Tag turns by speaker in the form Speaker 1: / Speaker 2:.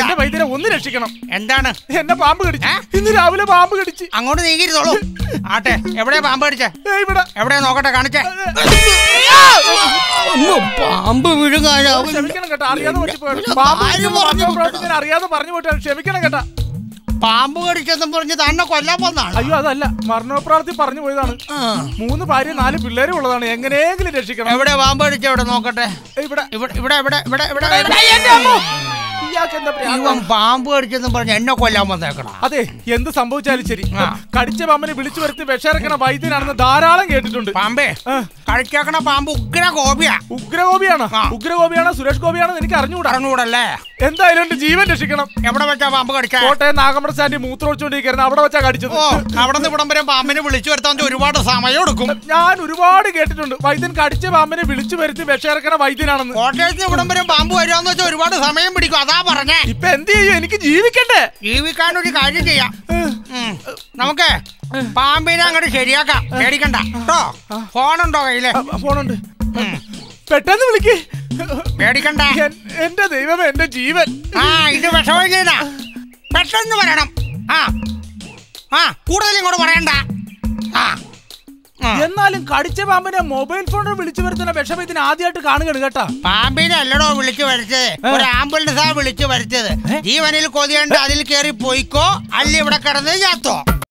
Speaker 1: എന്റെ വൈദ്യരെ ഒന്ന് രക്ഷിക്കണം
Speaker 2: എന്താണ്
Speaker 1: എന്നെ പാമ്പ് കടിച്ചു ഇന്ന് രാവിലെ പാമ്പ് കടിച്ച്
Speaker 2: അങ്ങോട്ട് നീങ്ങിരുന്നോളൂ ആട്ടെ എവിടെയാ പാമ്പ് കടിച്ചേ
Speaker 1: ഏ, ഇവിടെ
Speaker 2: എവിടെയാ നോക്കട്ടെ കാണിച്ചേ അമ്മോ, പാമ്പ് വിഴുങ്ങാനാവും
Speaker 1: ക്ഷമിക്കണം കേട്ടോ അറിയാതെ പറ്റിപ്പോയാണ് പാമ്പ്
Speaker 2: ആര്
Speaker 1: കടിച്ചെന്ന്
Speaker 2: പറഞ്ഞു
Speaker 1: പറഞ്ഞ പ്രവർത്തകൻ അറിയാതെ പറഞ്ഞു പോയിട്ടാണ് ക്ഷമിക്കണം കേട്ടാ
Speaker 2: പാമ്പ് കടിച്ചെന്നും പറഞ്ഞ് തന്നെ കൊല്ലാൻ വന്നാണ്
Speaker 1: അയ്യോ അതല്ല മരണപ്രാർത്ഥി പറഞ്ഞു പോയതാണ് മൂന്ന് ഭാര്യ നാല് പിള്ളേരും ഉള്ളതാണ് എങ്ങനെയെങ്കിലും രക്ഷിക്കണം
Speaker 2: എവിടെ പാമ്പ് കടിച്ച എവിടെ നോക്കട്ടെ
Speaker 1: ഏ, ഇവിടെ
Speaker 2: ഇവിടെ ഇവിടെ ഇവിടെ ഇവിടെ ഇവിടെ
Speaker 1: എന്റെ അമ്മോ. ഇയാൾക്ക് എന്താ പ്രാന്ത്?
Speaker 2: ഇവൻ പാമ്പ് കടിച്ചെന്നും പറഞ്ഞ് എന്നെ കൊല്ലാൻ വന്നേക്കണം
Speaker 1: അതെ എന്ത് സംഭവിച്ചാലും ശരി
Speaker 2: ആ.
Speaker 1: കടിച്ച പാമ്പിനെ വിളിച്ചു വരുത്തി വിഷയിറക്കണ വൈദ്യനാണെന്ന് ധാരാളം കേട്ടിട്ടുണ്ട്
Speaker 2: പാമ്പേ
Speaker 1: ആ.
Speaker 2: കളിച്ചേക്കണ പാമ്പ് ഉഗ്ര കോപിയാ
Speaker 1: ഉഗ്രഗോപിയാണോ
Speaker 2: ആ.
Speaker 1: ഉഗ്രഗോപിയാണോ സുരേഷ് ഗോപിയാണോ എനിക്ക് അറിഞ്ഞുകൂടാ
Speaker 2: അറിഞ്ഞൂടല്ലേ
Speaker 1: എന്തായാലും എന്റെ ജീവൻ രക്ഷിക്കണം
Speaker 2: എവിടെ വെച്ചാ പാമ്പ് കടിച്ച
Speaker 1: കോട്ടയം നാഗമ്പട സ്റ്റാൻഡിൽ മൂത്രം ഒഴിച്ചുകൊണ്ടിരിക്കുന്നത് അവിടെ വെച്ചാ കടിച്ചത്
Speaker 2: ഓ അവിടെ നിന്ന് ഇവിടം വരെ പാമ്പിനെ വിളിച്ചു വരുത്താൻ ഒരുപാട് സമയം എടുക്കും
Speaker 1: ഞാൻ ഒരുപാട് കേട്ടിട്ടുണ്ട് വൈദ്യൻ കടിച്ച പാമ്പിനെ വിളിച്ചു വരുത്തി വിഷയിറക്കണ വൈദ്യനാണെന്ന്
Speaker 2: കോട്ടയത്തിന് ഇവിടം വരെ പാമ്പ് വരാന്ന് വെച്ചാൽ ഒരുപാട് സമയം പിടിക്കും അതാ പറഞ്ഞേ
Speaker 1: ഇപ്പൊ എന്ത് ചെയ്യും എനിക്ക് ജീവിക്കണ്ടേ
Speaker 2: ജീവിക്കാൻ ഒരു കാര്യം ചെയ്യാം ഉം. നമുക്ക് പാമ്പിനെ അങ്ങോട്ട് ശരിയാക്കാം പേടിക്കണ്ട കേട്ടോ ഫോണുണ്ടോ കയ്യില്
Speaker 1: ആ, ഫോണുണ്ട്
Speaker 2: ഉം.
Speaker 1: പെട്ടെന്ന് വിളിക്ക്
Speaker 2: പേടിക്കണ്ട
Speaker 1: എൻ- എന്റെ ദൈവമേ എന്റെ ജീവൻ
Speaker 2: ആ ഇത് വിഷമം ചെയ്താ പെട്ടെന്ന് വരണം ആ ആ കൂടുതൽ ഇങ്ങോട്ട് പറയണ്ട ആ ആ.
Speaker 1: എന്നാലും കടിച്ച പാമ്പിനെ മൊബൈൽ ഫോണിൽ വിളിച്ചു വരുത്തുന്ന വിഷമത്തിന് ആദ്യമായിട്ട് കാണുകയാണ് കേട്ടാ
Speaker 2: പാമ്പിനെ അല്ലടോ വിളിച്ചു വരുത്തത് ഒരു ആംബുലൻസാ വിളിച്ചു വരുത്തിയത് ജീവനിൽ കൊതിയുണ്ട് അതിൽ കയറി പോയിക്കോ അല്ല ഇവിടെ കിടന്ന് ചാത്തോ